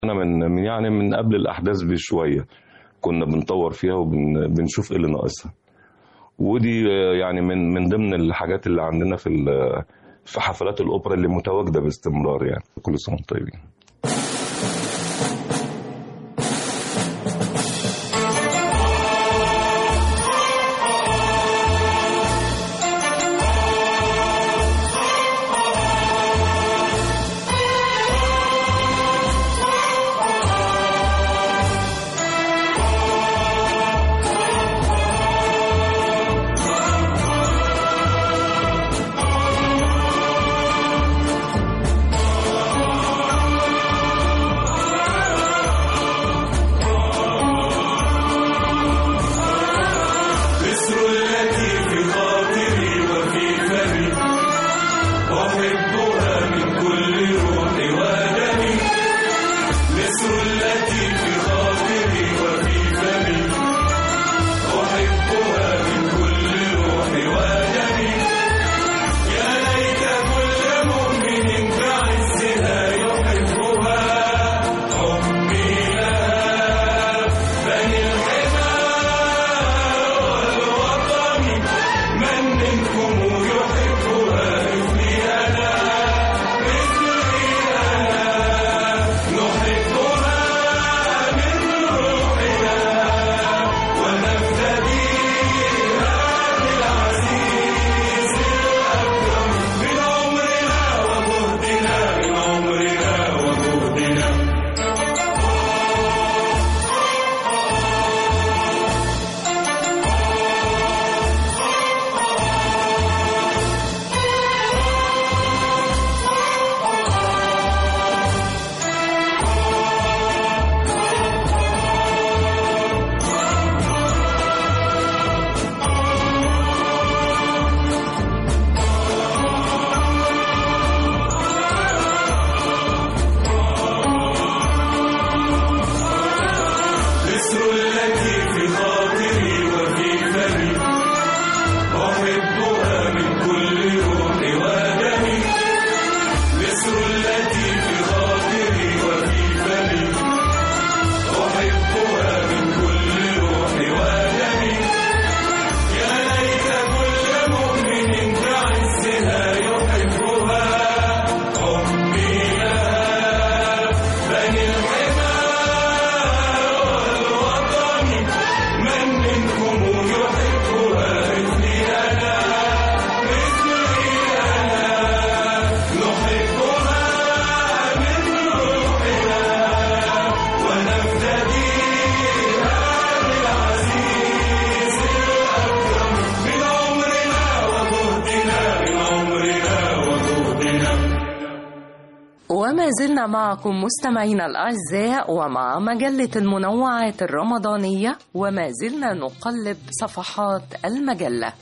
انا من من يعني من قبل الاحداث بشويه كنا بنطور فيها وبنشوف ايه اللي ناقصها ودي آه، يعني من من ضمن الحاجات اللي عندنا في ال- في حفلات الاوبرا اللي متواجده باستمرار يعني كل سنه وانتم طيبين مصر التي في خاطري وفي فمي أحبها من كل روحي ودمي مصر التي في خاطري وفي فمي أحبها من كل روحي ودمي يا ليت كل مؤمن بعزها يحبها حبي لها بني الحمى والوطن من منكم يحبها مثلي أنا مثلي أنا نحبها من روحنا ونفتديها بالعزيز الأكرم من عمرنا وجهدنا من عمرنا وجهدنا مصر التي في خاطري وفي فمي أحبها من كل روحي ودمي مصر التي في خاطري وفي فمي أحبها من كل روحي ودمي يا ليت كل مؤمن بعزها يحبها حبي لها بني الحمى والوطن من منكم يحبها مثلي أنا مثلي أنا نحبها من روحنا ونفتديها بالعزيز الأكرم من عمرنا وجهدنا من عمرنا وجهدنا وما زلنا معكم مستمعينا الأعزاء ومع مجلة المنوعات الرمضانية وما زلنا نقلب صفحات المجلة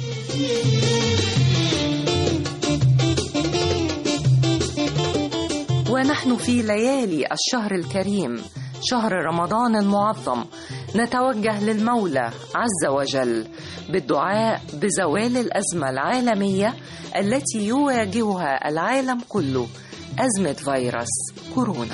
ونحن في ليالي الشهر الكريم شهر رمضان المعظم نتوجه للمولى عز وجل بالدعاء بزوال الازمه العالميه التي يواجهها العالم كله ازمه فيروس كورونا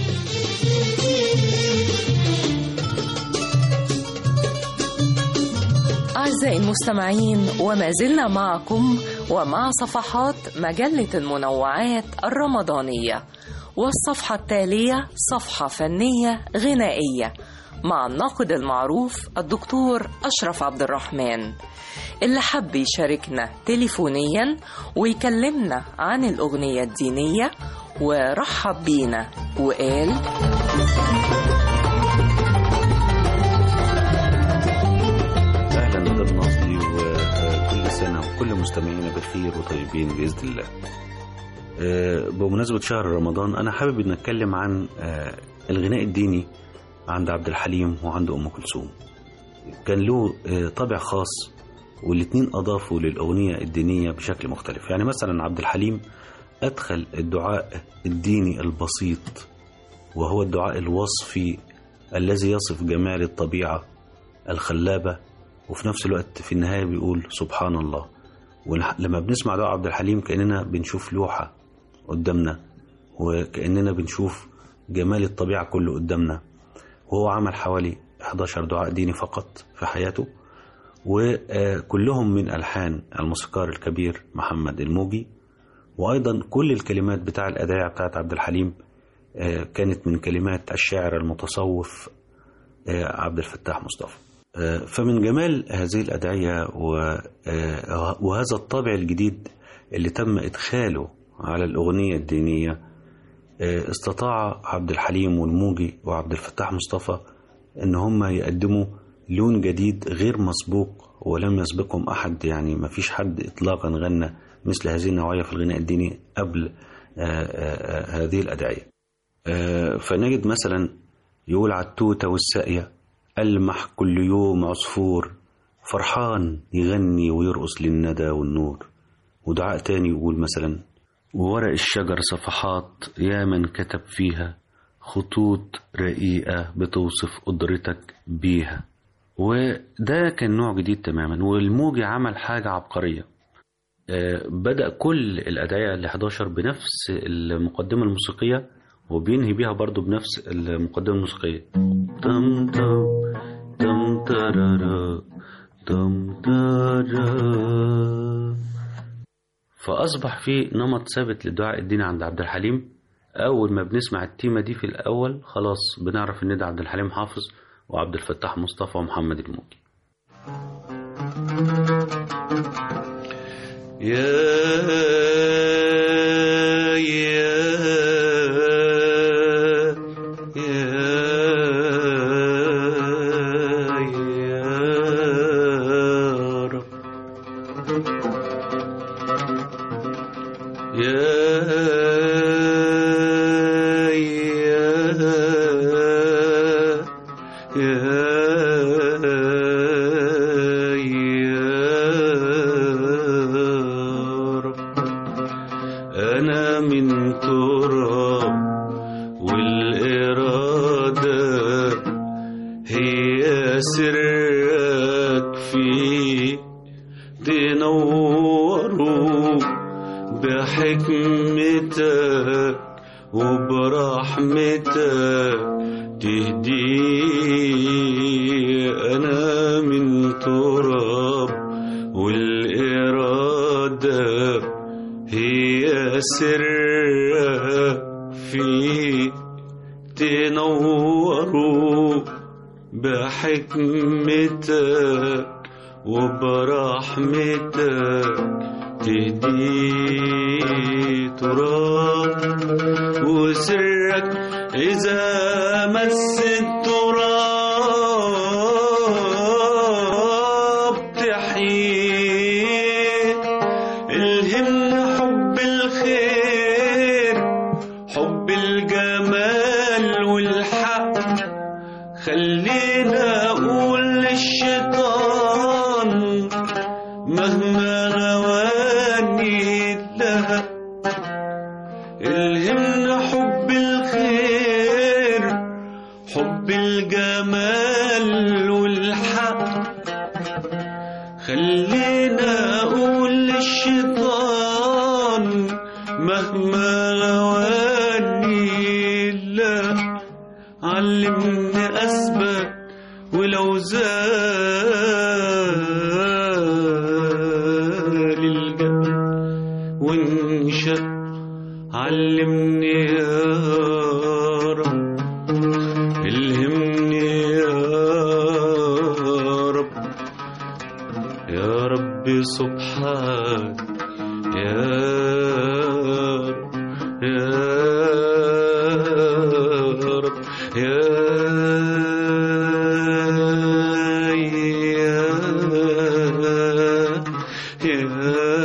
أعزائي المستمعين وما زلنا معكم ومع صفحات مجلة المنوعات الرمضانية والصفحة التالية صفحة فنية غنائية مع الناقد المعروف الدكتور أشرف عبد الرحمن اللي حب يشاركنا تليفونيا ويكلمنا عن الأغنية الدينية ورحب بينا وقال اهلا مدام ناصري وكل سنه وكل مستمعينا بخير وطيبين باذن الله. آه، بمناسبه شهر رمضان انا حابب ان اتكلم عن آه، الغناء الديني عند عبد الحليم وعند ام كلثوم. كان له آه، طابع خاص والاتنين اضافوا للاغنيه الدينيه بشكل مختلف، يعني مثلا عبد الحليم ادخل الدعاء الديني البسيط وهو الدعاء الوصفي الذي يصف جمال الطبيعه الخلابة وفي نفس الوقت في النهاية بيقول سبحان الله ولما بنسمع دعاء عبد الحليم كأننا بنشوف لوحة قدامنا وكأننا بنشوف جمال الطبيعة كله قدامنا وهو عمل حوالي 11 دعاء ديني فقط في حياته وكلهم من ألحان الموسيقار الكبير محمد الموجي وأيضا كل الكلمات بتاع الأداية بتاعت عبد الحليم آه، كانت من كلمات الشاعر المتصوف آه، عبد الفتاح مصطفى آه، فمن جمال هذه الأدعية و- آه، وهذا الطابع الجديد اللي تم إدخاله على الأغنية الدينية آه، استطاع عبد الحليم والموجي وعبد الفتاح مصطفى ان هم يقدموا لون جديد غير مسبوق ولم يسبقهم احد يعني ما فيش حد اطلاقا غنى مثل هذه النوعيه في الغناء الديني قبل آه، آه، آه، هذه الادعيه آه، فنجد مثلا يقول على التوته والساقيه المح كل يوم عصفور فرحان يغني ويرقص للندى والنور ودعاء تاني يقول مثلا وورق الشجر صفحات يا من كتب فيها خطوط رقيقة بتوصف قدرتك بيها وده كان نوع جديد تماما والموجي عمل حاجة عبقرية آه، بدأ كل الأدعية ال 11 بنفس المقدمة الموسيقية وبينهي بيها برضو بنفس المقدمة الموسيقية تم تم تم ترارا تم ترارا فأصبح في نمط ثابت للدعاء الديني عند عبد الحليم أول ما بنسمع التيمة دي في الأول خلاص بنعرف إن ده عبد الحليم حافظ وعبد الفتاح مصطفى ومحمد الموجي يا يا يا يا رب يا يا يا رب أنا من تراب والإرادة هي سرك في تنوروا بحكمتك وبرحمتك تهدي أنا من تراب والإرادة هي سرك في تنوروا بحكمتك وبرحمتك تهدي تراب وسرك إذا مس التراب تحيي الهمنا حب الخير حب الجمال والحق خلينا أقول للشيطان مهما غواني لها الهمنا حب الخير حب الجمال والحق خلينا أقول للشيطان مهما غواني لا علمني أثبت ولو زال الجبل وانشق علمني يا رب الهمني يا رب يا ربي سبحان يا رب يا رب يا يا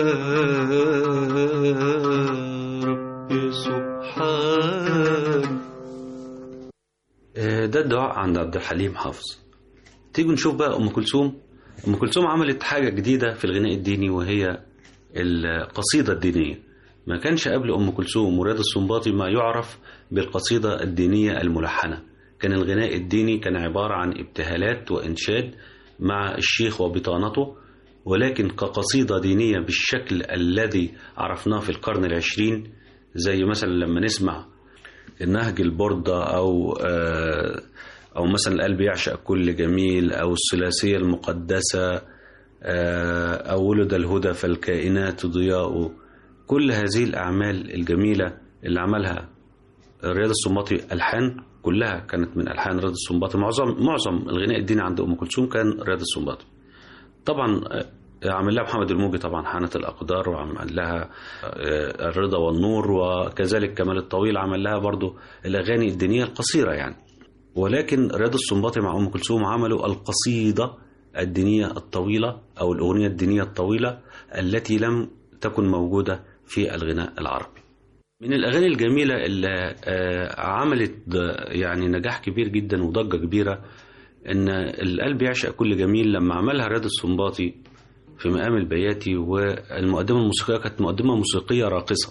يا ربي سبحان آه، ده الدعاء عند عبد الحليم حافظ تيجوا نشوف بقى ام كلثوم ام كلثوم عملت حاجه جديده في الغناء الديني وهي القصيده الدينيه ما كانش قبل ام كلثوم مراد السنباطي ما يعرف بالقصيده الدينيه الملحنه كان الغناء الديني كان عباره عن ابتهالات وانشاد مع الشيخ وبطانته ولكن كقصيده دينيه بالشكل الذي عرفناه في القرن العشرين زي مثلا لما نسمع نهج البردة أو آه، أو مثلا القلب يعشق كل جميل أو الثلاثية المقدسة آه، أو ولد الهدى فالكائنات ضياء كل هذه الأعمال الجميلة اللي عملها رياض السنباطي ألحان كلها كانت من ألحان رياض السنباطي معظم معظم الغناء الديني عند أم كلثوم كان رياض السنباطي طبعا آه، عمل لها محمد الموجي طبعا حانة الأقدار وعمل لها آه، الرضا والنور وكذلك كمال الطويل عمل لها برضو الأغاني الدينية القصيرة يعني ولكن رياض السنباطي مع أم كلثوم عملوا القصيدة الدينية الطويلة أو الأغنية الدينية الطويلة التي لم تكن موجودة في الغناء العربي من الأغاني الجميلة اللي آه، عملت ض- يعني نجاح كبير جدا وضجة كبيرة إن القلب يعشق كل جميل لما عملها رياض السنباطي في مقام البياتي والمقدمة الموسيقية كانت مقدمة موسيقية راقصة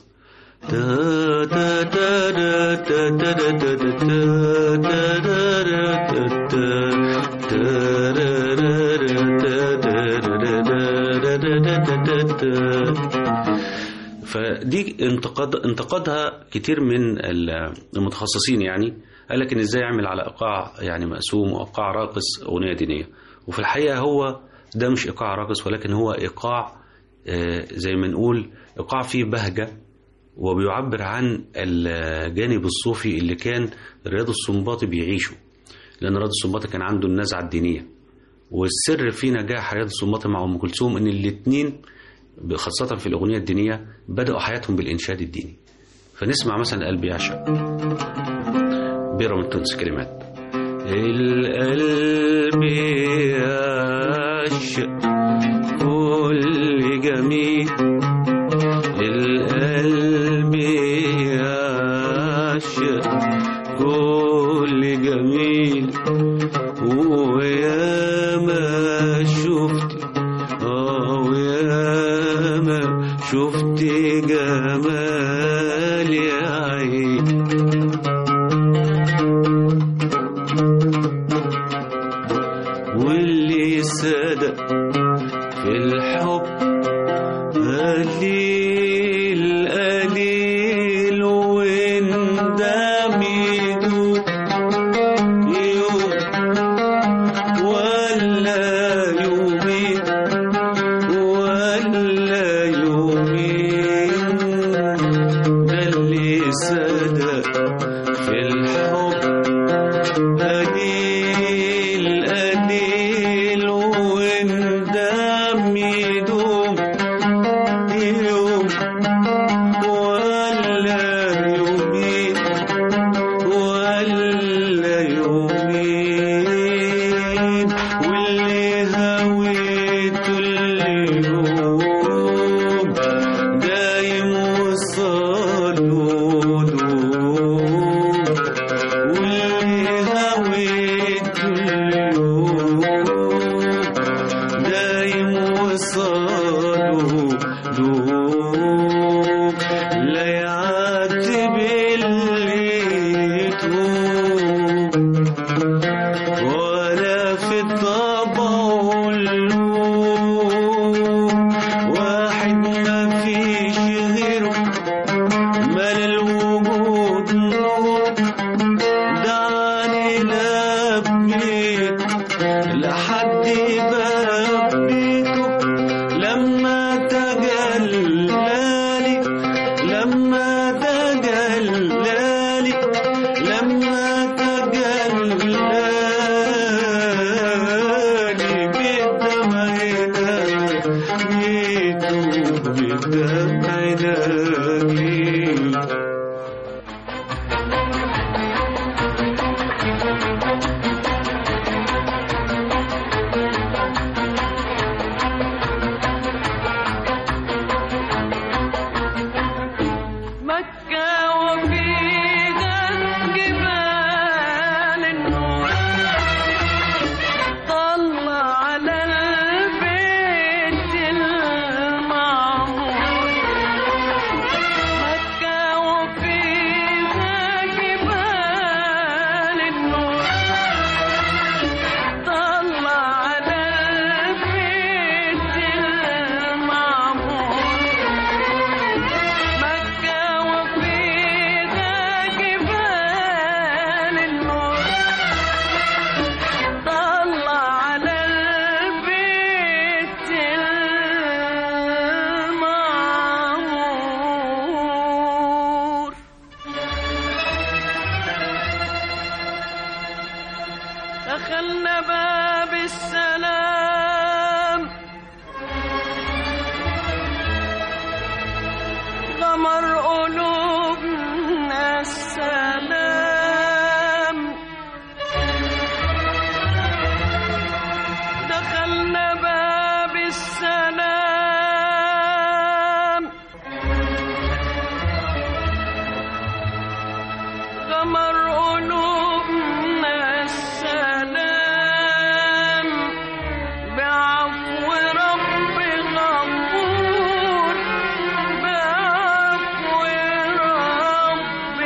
فدي انتقاد انتقدها كتير من المتخصصين يعني قال لك ان ازاي يعمل على ايقاع يعني مقسوم وايقاع راقص اغنيه دينيه وفي الحقيقه هو ده مش ايقاع راقص ولكن هو ايقاع آه، زي ما نقول ايقاع فيه بهجه وبيعبر عن الجانب الصوفي اللي كان رياض السنباطي بيعيشه لان رياض السنباطي كان عنده النزعه الدينيه والسر في نجاح رياض السنباطي مع ام كلثوم ان الاثنين خاصة في الأغنية الدينية بدأوا حياتهم بالإنشاد الديني فنسمع مثلا قلبي يعشق بيرم التونس كلمات القلب يعشق كل جميل القلب يعشق كل جميل ويا ما شفت اه ويا ما شفت جمال يا عين واللي صدق في الحب قليل قليل واندم يدوب يوم ولا يومين ولا يومين ده اللي صدق في الحب قليل قليل واندم يدوم يوم ولا يومين ولا يومين واللي هويته اليوم دايم وصلوا واللي هويته اليوم دايم وصلوا دوب لا يعاتب اللي يتوب ولا في طبعه اللوم واحد ما فيش غيره مال الوجود نور دعني لبيت لحد باب بيته لما تجلالي لما تجلالي لما تجلالي بالدمع ناجيته بالدمع ناجيته دخلنا باب السلام غمر قلوبنا السلام دخلنا باب السلام غمر قلوبنا السلام بعفو رب غفور بعفو رب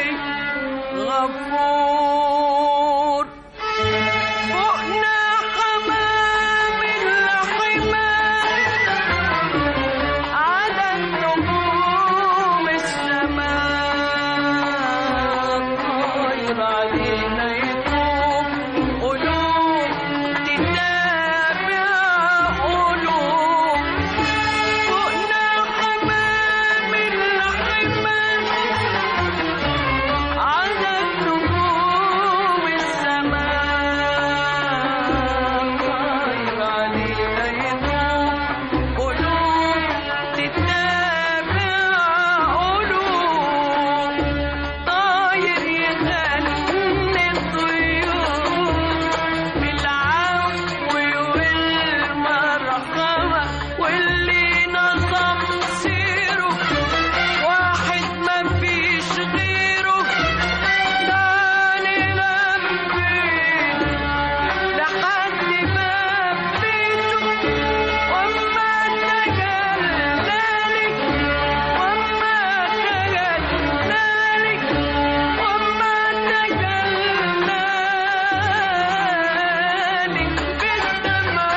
غفور فوقنا حمام الحمام على نجوم السماء طاير علينا يطوف قلوب تتابع قلوب فوقنا حمام الحمام على نجوم السماء طاير علينا يطوف قلوب تتابع قلوب طاير يغني الطيور بالعفو والمرحمة واللي نظم سيره واحد ما فيش غيره داني لبيت لحد باب بيته وما تجلالي وما تجلالي وما تجلالي بالدمع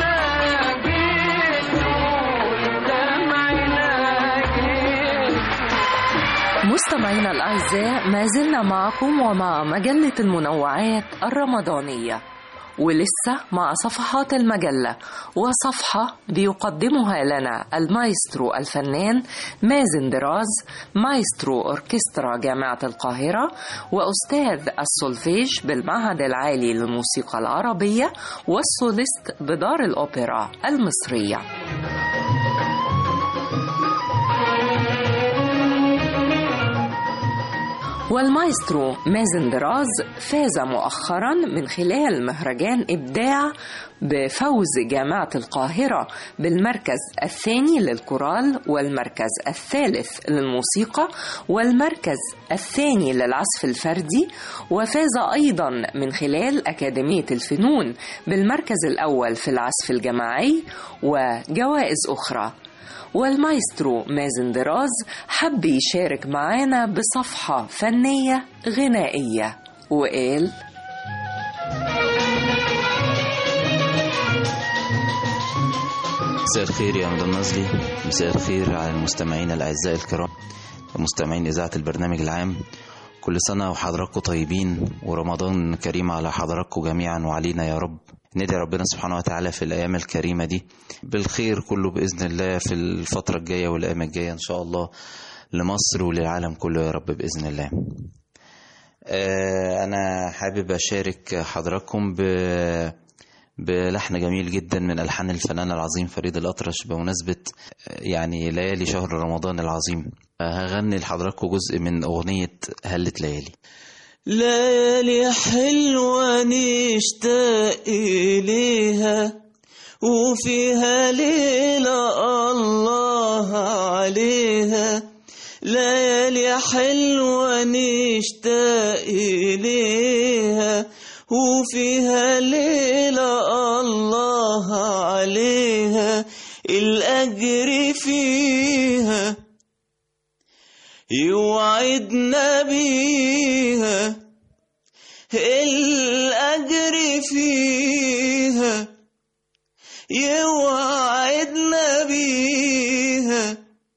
ناجيته بالدمع ناجيته مستمعينا الأعزاء ما زلنا معكم ومع مجلة المنوعات الرمضانية ولسه مع صفحات المجلة وصفحة بيقدمها لنا المايسترو الفنان مازن دراز مايسترو أوركسترا جامعة القاهرة وأستاذ السولفيج بالمعهد العالي للموسيقى العربية والسوليست بدار الأوبرا المصرية والمايسترو مازن دراز فاز مؤخرا من خلال مهرجان إبداع بفوز جامعة القاهرة بالمركز الثاني للكورال والمركز الثالث للموسيقى والمركز الثاني للعزف الفردي وفاز أيضا من خلال أكاديمية الفنون بالمركز الأول في العزف الجماعي وجوائز أخرى والمايسترو مازن دراز حب يشارك معانا بصفحة فنية غنائية وقال مساء الخير يا مدام نازلي مساء الخير على المستمعين الأعزاء الكرام مستمعين إذاعة البرنامج العام كل سنة وحضراتكم طيبين ورمضان كريم على حضراتكم جميعا وعلينا يا رب ندعي ربنا سبحانه وتعالى في الأيام الكريمة دي بالخير كله بإذن الله في الفترة الجاية والأيام الجاية إن شاء الله لمصر وللعالم كله يا رب بإذن الله آه، أنا حابب أشارك حضراتكم ب بلحن جميل جدا من ألحان الفنان العظيم فريد الأطرش بمناسبة آه، يعني ليالي شهر رمضان العظيم آه، هغني لحضراتكم جزء من أغنية هلت ليالي ليالي حلوة نشتاق إليها وفيها ليلة الله عليها ليالي حلوة نشتاق إليها وفيها ليلة الله عليها الأجر فيها يوعدنا بيها الأجر فيها يوعدنا بيها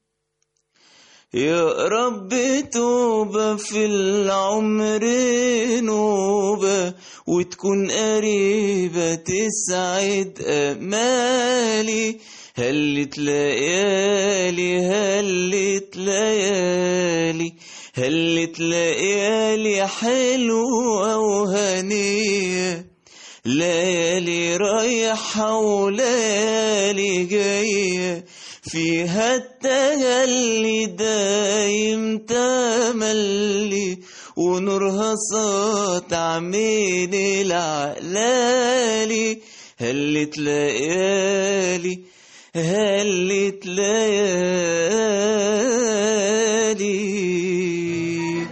يا رب توبة في العمر نوبة وتكون قريبة تسعد أمالي هلت ليالي هلت ليالي هلت ليالي حلوة وهنية ليالي رايحة وليالي جاية فيها التهلي دايم تملي ونورها ساطع من العقلالي هلت ليالي هلت ليالي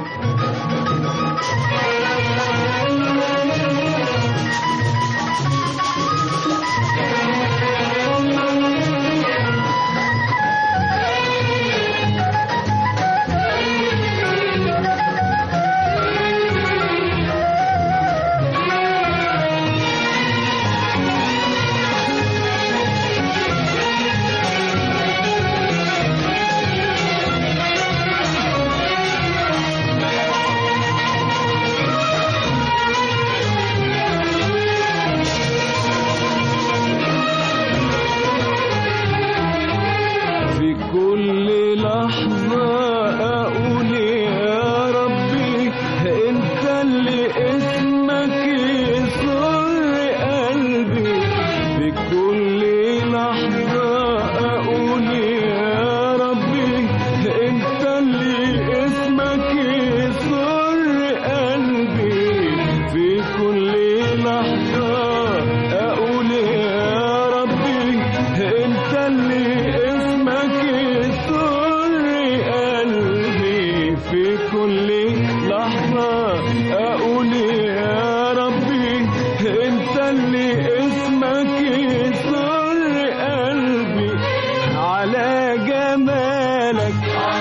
في كل لحظة أقول يا ربي أنت اللي اسمك يسر قلبي في كل لحظة أقول يا ربي أنت اللي اسمك يسر قلبي في كل لحظة أقول يا ربي أنت اللي اسمك يسر قلبي في كل لحظة أقول يا ربي أنت اللي اسمك يسر قلبي على جمالك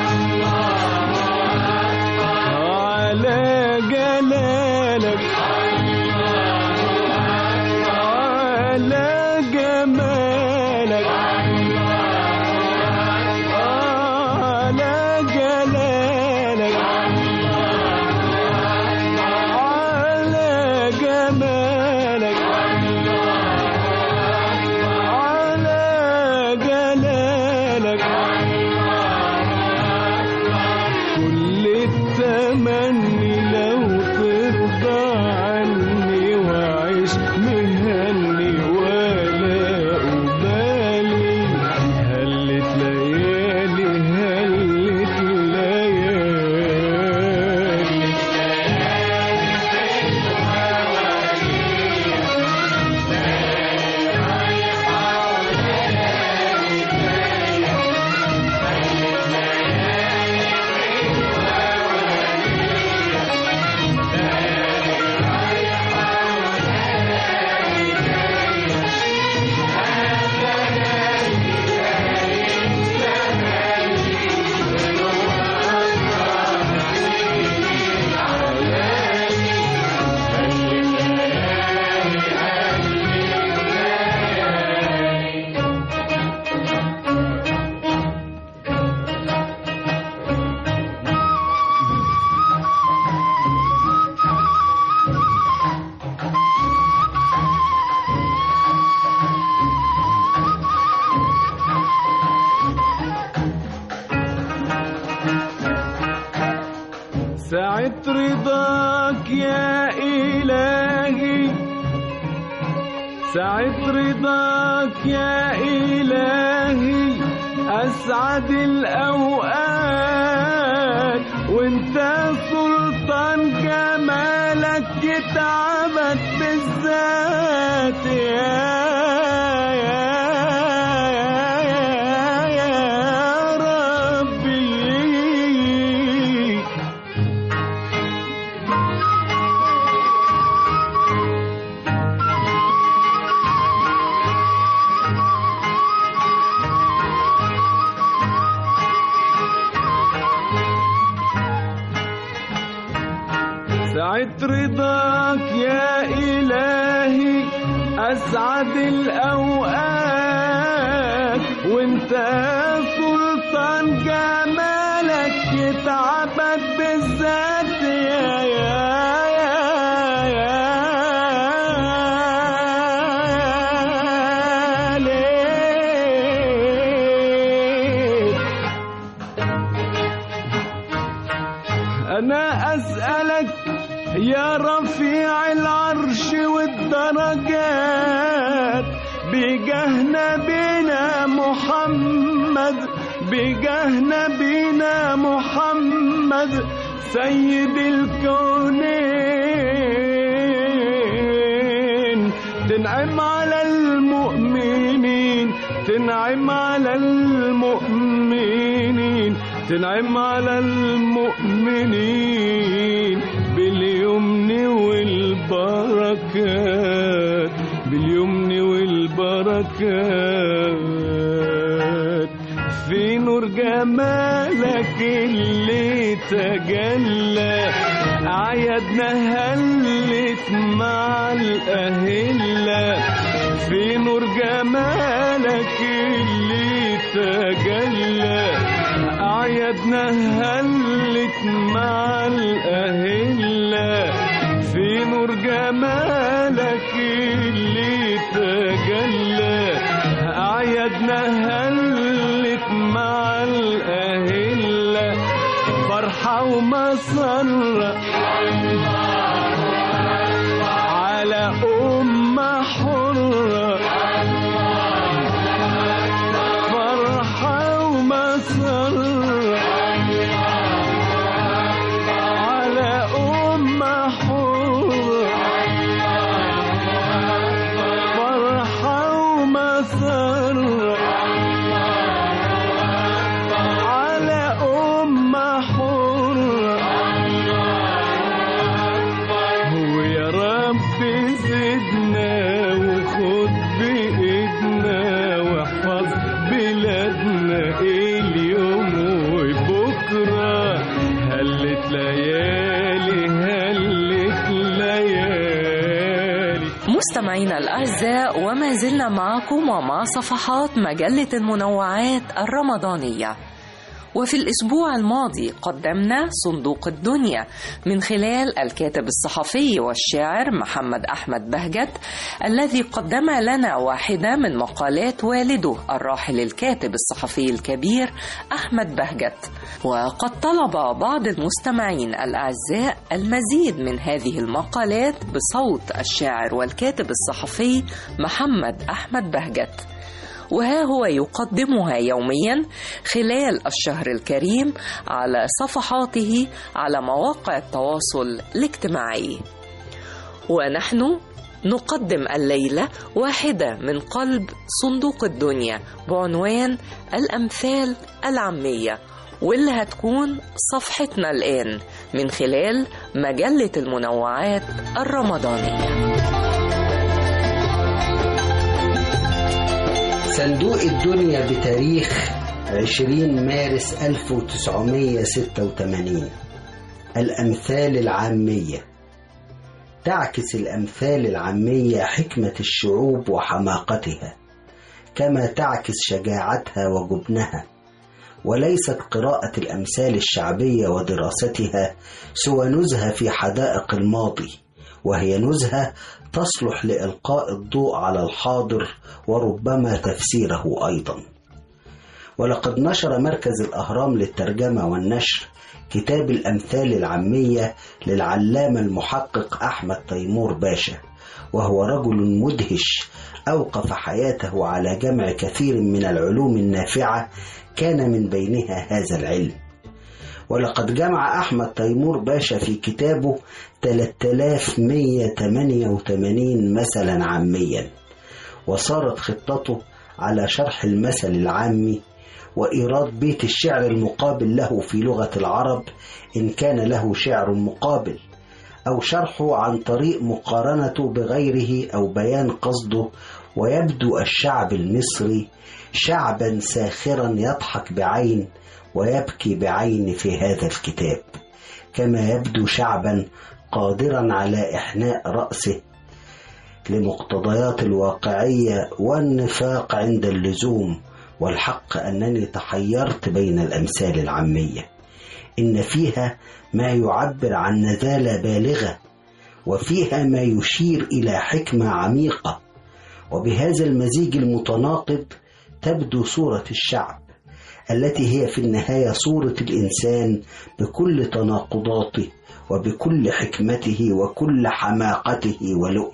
على جلالك على جمالك على جلالك على جمالك على جلالك كل التمني لو ترضى عني وعيش مهني ولا أبالي هلت ليالي هلت ليالي ساعة رضاك يا إلهي ساعة رضاك يا إلهي أسعد الأوقات وانت سلطان جمالك يتعبد بالذات يا يا يا يا ربي ساعة رضاك يا إلهي أسعد الأوقات وانت سلطان جمالك يتعبد بالذات يا يا يا يا ليل أنا أسألك يا رفيع العرش والدنيا درجات بجاه نبينا محمد بجاه نبينا محمد سيد الكونين تنعم على المؤمنين تنعم على المؤمنين تنعم على المؤمنين باليمن والبركات باليمن والبركات في نور جمالك اللي تجلى أعيادنا هلت مع الأهلة في نور جمالك اللي تجلى أعيادنا هلت مع الأهلة في نور جمالك اللي تجلى أعيادنا هلت مع الأهلة فرحة ومسرة على أمة حرة فرحة ومسرة على أمة حرة فرحة ومسرة على أمة حرة هو يا رب زدنا وخد بإيدنا واحفظ بلادنا اليوم وبكرة هلت ليالي هلت ليالي مستمعينا الأعزاء وما زلنا معكم ومع صفحات مجلة المنوعات الرمضانية وفي الأسبوع الماضي قدمنا صندوق الدنيا من خلال الكاتب الصحفي والشاعر محمد أحمد بهجت الذي قدم لنا واحدة من مقالات والده الراحل الكاتب الصحفي الكبير أحمد بهجت وقد طلب بعض المستمعين الأعزاء المزيد من هذه المقالات بصوت الشاعر والكاتب الصحفي محمد أحمد بهجت وها هو يقدمها يوميا خلال الشهر الكريم على صفحاته على مواقع التواصل الاجتماعي ونحن نقدم الليلة واحدة من قلب صندوق الدنيا بعنوان الأمثال العامية واللي هتكون صفحتنا الآن من خلال مجلة المنوعات الرمضانية صندوق الدنيا بتاريخ 20 مارس 1986 الأمثال العامية تعكس الأمثال العامية حكمة الشعوب وحماقتها كما تعكس شجاعتها وجبنها وليست قراءة الأمثال الشعبية ودراستها سوى نزهة في حدائق الماضي وهي نزهة تصلح لإلقاء الضوء على الحاضر وربما تفسيره أيضا ولقد نشر مركز الأهرام للترجمة والنشر كتاب الأمثال العامية للعلامة المحقق أحمد تيمور باشا وهو رجل مدهش أوقف حياته على جمع كثير من العلوم النافعة كان من بينها هذا العلم ولقد جمع أحمد تيمور باشا في كتابه 3188 مثلا عاميا وصارت خطته على شرح المثل العامي وإيراد بيت الشعر المقابل له في لغة العرب إن كان له شعر مقابل أو شرحه عن طريق مقارنته بغيره أو بيان قصده ويبدو الشعب المصري شعبا ساخرا يضحك بعين ويبكي بعين في هذا الكتاب كما يبدو شعبا قادرا على إحناء رأسه لمقتضيات الواقعية والنفاق عند اللزوم والحق أنني تحيرت بين الأمثال العامية إن فيها ما يعبر عن نزالة بالغة وفيها ما يشير إلى حكمة عميقة وبهذا المزيج المتناقض تبدو صورة الشعب التي هي في النهاية صورة الإنسان بكل تناقضاته وبكل حكمته وكل حماقته ولؤمه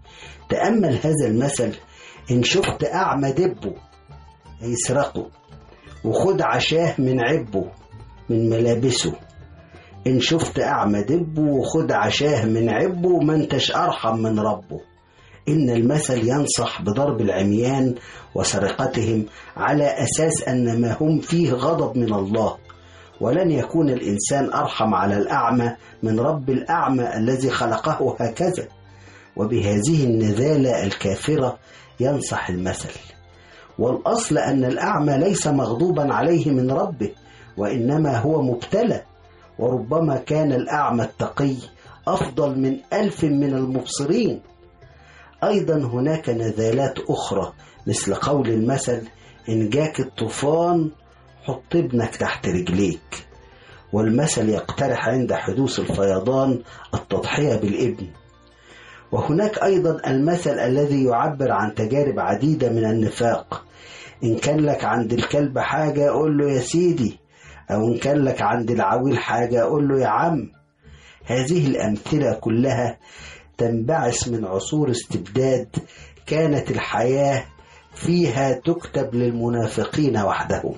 تأمل هذا المثل إن شفت أعمى دبه هيسرقه وخد عشاه من عبه من ملابسه إن شفت أعمى دبه وخد عشاه من عبه ما انتش أرحم من ربه إن المثل ينصح بضرب العميان وسرقتهم على أساس أن ما هم فيه غضب من الله ولن يكون الإنسان أرحم على الأعمى من رب الأعمى الذي خلقه هكذا وبهذه النذالة الكافرة ينصح المثل والأصل أن الأعمى ليس مغضوبا عليه من ربه وإنما هو مبتلى وربما كان الأعمى التقي أفضل من ألف من المبصرين أيضا هناك نذالات أخرى مثل قول المثل إن جاك الطوفان حط ابنك تحت رجليك والمثل يقترح عند حدوث الفيضان التضحية بالابن وهناك أيضا المثل الذي يعبر عن تجارب عديدة من النفاق إن كان لك عند الكلب حاجة قول له يا سيدي أو إن كان لك عند العويل حاجة قول له يا عم هذه الأمثلة كلها تنبعث من عصور استبداد كانت الحياة فيها تكتب للمنافقين وحدهم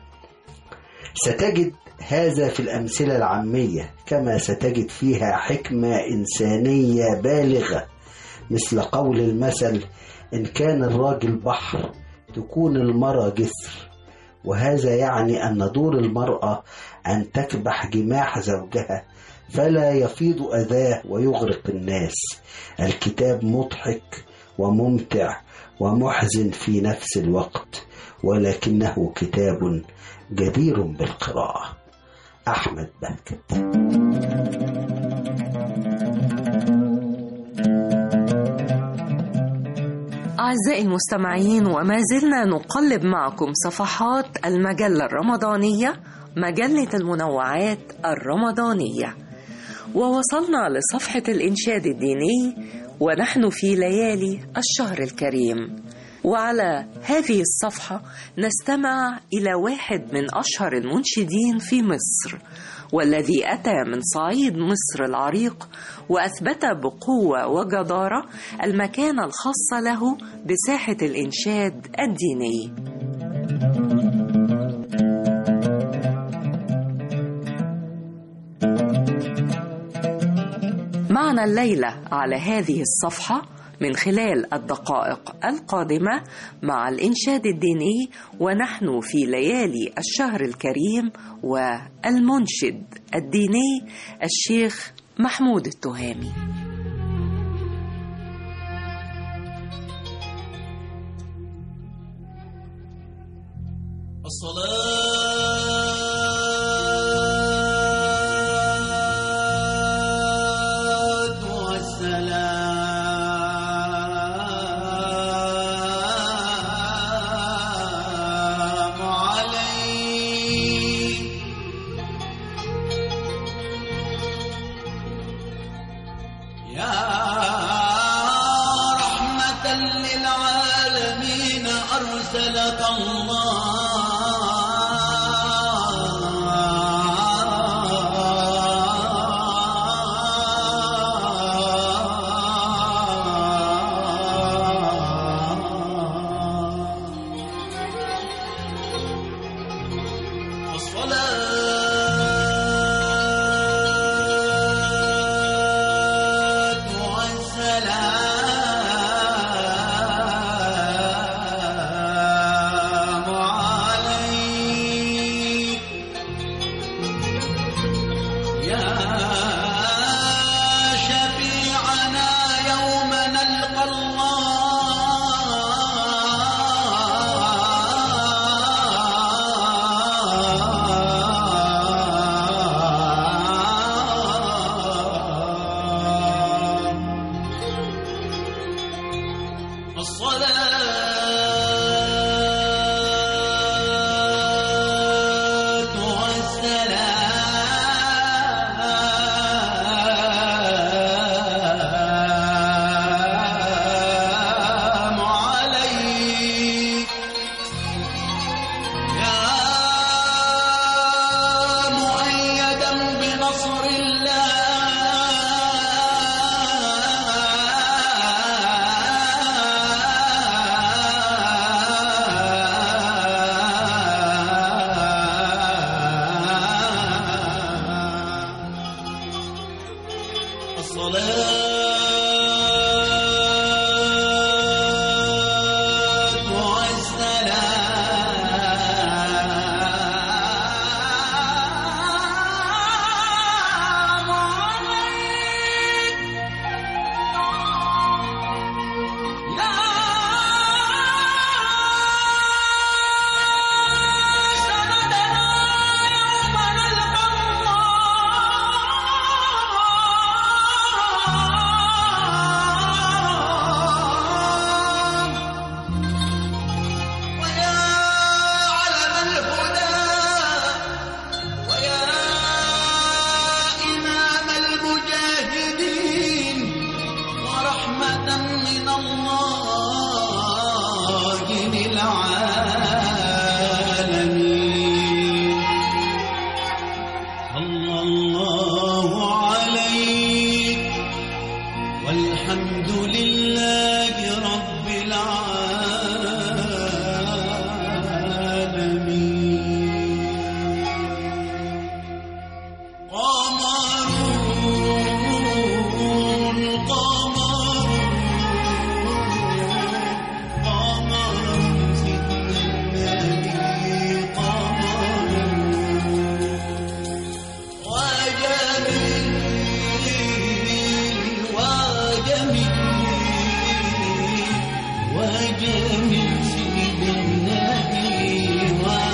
ستجد هذا في الأمثلة العامية كما ستجد فيها حكمة إنسانية بالغة مثل قول المثل إن كان الراجل بحر تكون المرأة جسر وهذا يعني أن دور المرأة أن تكبح جماح زوجها فلا يفيض أذاه ويغرق الناس الكتاب مضحك وممتع ومحزن في نفس الوقت ولكنه كتاب جدير بالقراءة أحمد بهجت أعزائي المستمعين وما زلنا نقلب معكم صفحات المجلة الرمضانية مجلة المنوعات الرمضانية ووصلنا لصفحة الإنشاد الديني ونحن في ليالي الشهر الكريم وعلى هذه الصفحة نستمع إلى واحد من أشهر المنشدين في مصر والذي أتى من صعيد مصر العريق وأثبت بقوة وجدارة المكانة الخاصة له بساحة الإنشاد الديني معنا الليلة على هذه الصفحة من خلال الدقائق القادمة مع الإنشاد الديني ونحن في ليالي الشهر الكريم والمنشد الديني الشيخ محمود التهامي الصلاة والسلام عليك يا رحمة للعالمين أرسلك الله والصلاة والسلام عليك يا شفيعنا يوم نلقى الله الصلاة والسلام عليك يا مؤيدا بنصر الحمد لله رب العالمين قمرون قمر قمر سيدنا النبي قمر وجميل وجميل وجميل سيدنا النبي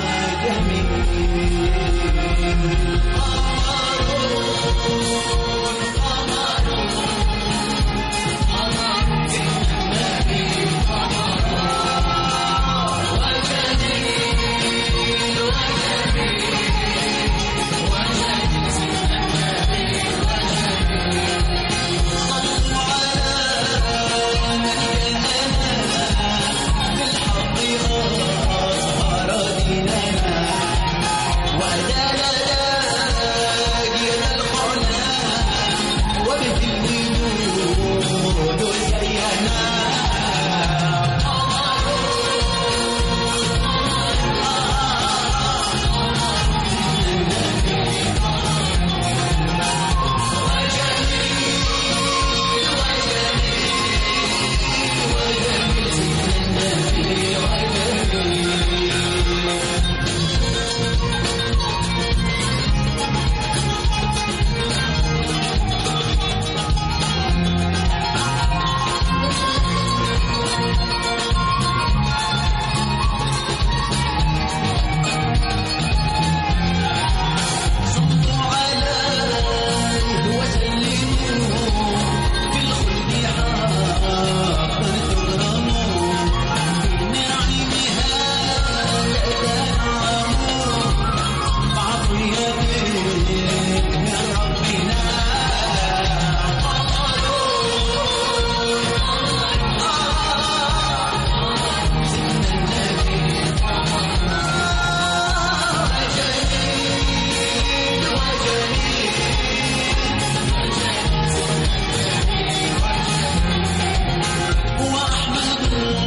هو أحمد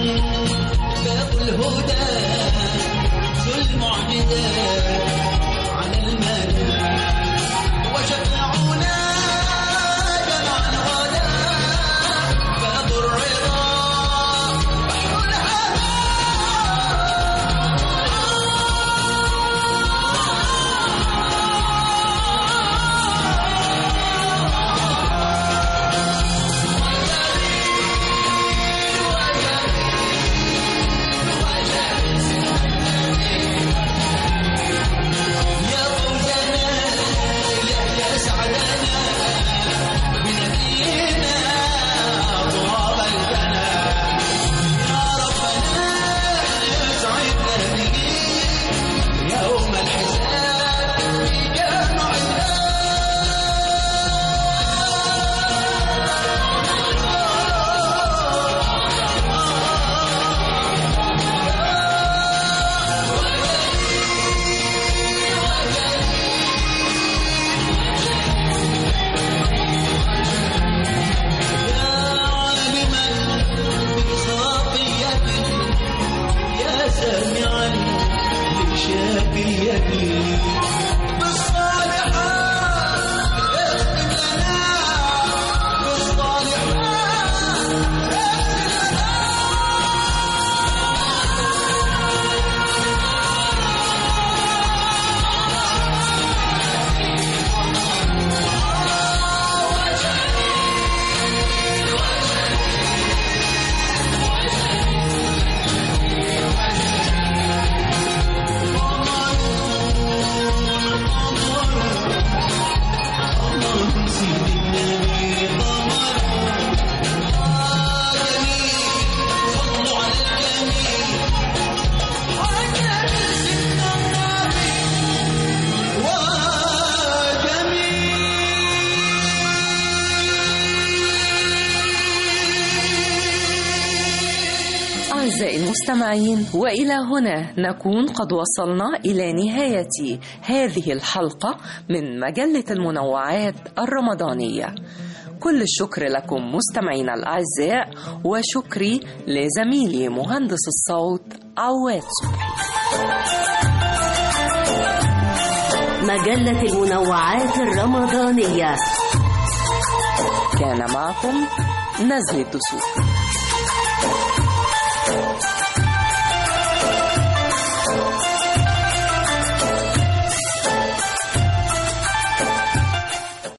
باب الهدى ذو المعجزات على المدى وشفعنا جمعا غدا باب الرضا بحر الهدى يا فوزنا يا يا سعدنا بنبينا طاب الجنة يا ربنا يسعدنا به يوم الحساب في جمع عالما بخطيئتي يا سامعا لشافيتي بالصالحات اختم لنا بالصالحات أعزائي المستمعين وإلى هنا نكون قد وصلنا إلى نهاية هذه الحلقة من مجلة المنوعات الرمضانية كل الشكر لكم مستمعينا الأعزاء وشكري لزميلي مهندس الصوت عواد صبحي مجلة المنوعات الرمضانية كان معكم نزل الدسوق